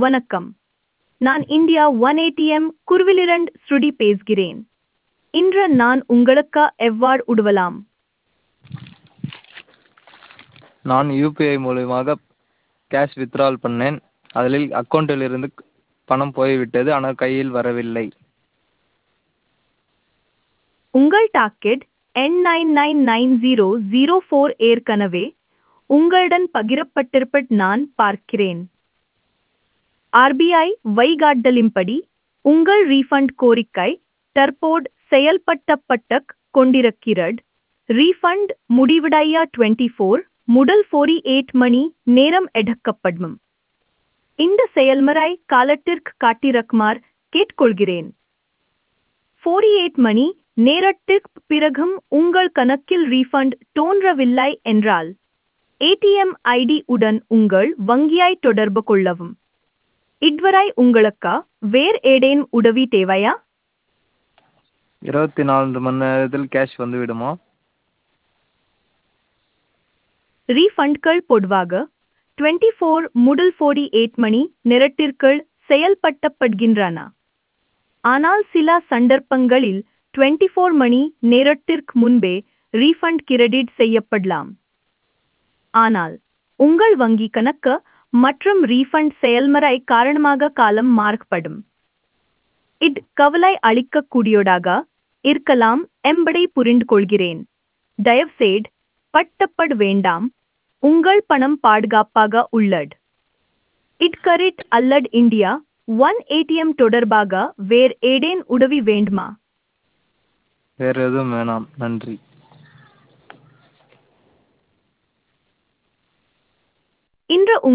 வணக்கம் நான் India one ATM குருவிலிரண்ட் ஸ்ருதி பேசுகிறேன் இன்று நான் உங்களுக்கு எவ்வாறு உதவலாம் நான் யூபிஐ மூலியமாக கேஷ் வித்ட்ரால் பண்ணேன் அதில் அக்கௌண்ட்டில் இருந்து பணம் போய்விட்டது ஆனால் கையில் வரவில்லை உங்கள் docket N nine nine nine zero zero four ஏற்கனவே உங்களுடன் பகிரப்பட்டிருப்பட் நான் பார்க்கிறேன் ஆர்பிஐ வழிகாட்டலின்படி உங்கள் ரீஃபண்ட் கோரிக்கை தற்போது செயல்பட்டப்பட்ட கொண்டிருக்கிறது ரீஃபண்ட் முடிவடைய டுவெண்ட்டி ஃபோர் முதல் ஃபோரி எயிட் மணி நேரம் எடுக்கப்படும் இந்த செயல்முறை காலத்திற்கு காட்டிரக்குமாறு கேட்டுக்கொள்கிறேன் ஃபோரி எயிட் மணி நேரத்திற்கு பிறகும் உங்கள் கணக்கில் ரீஃபண்ட் தோன்றவில்லை என்றால் ஏடிஎம் ஐடி உடன் உங்கள் வங்கியை தொடர்பு கொள்ளவும் இதுவரை உங்களுக்கு வேறு ஏதேனும் உதவி தேவையா இருபத்தி நான்கு மணி நேரத்தில் கேஷ் வந்து விடுமா ரீஃபண்ட்கள் பொதுவாக டுவெண்ட்டி ஃபோர் முதல் ஃபோர்டி எயிட் மணி நேரத்திற்குள் செயல்படுத்தப்படுகின்றன ஆனால் சில சந்தர்ப்பங்களில் டுவெண்ட்டி ஃபோர் மணி நேரத்திற்கு முன்பே ரீஃபண்ட் கிரெடிட் செய்யப்படலாம் ஆனால் உங்கள் வங்கி கணக்கு மற்றும் ரீஃபண்ட் செயல்முறை காரணமாக காலம் மாறுபடும் இது கவலை அளிக்கக்கூடியதாக இருக்கலாம் என்பதை புரிந்து கொள்கிறேன் தயவுசெய்து பட்டப்பட வேண்டாம் உங்கள் பணம் பாதுகாப்பாக உள்ளது இட்கரிட் அல்லது இந்தியா ஒன் ஏடிஎம் தொடர்பாக வேறு ஏதேன் உதவி வேண்டுமா வேறு எதுவும் வேணாம் நன்றி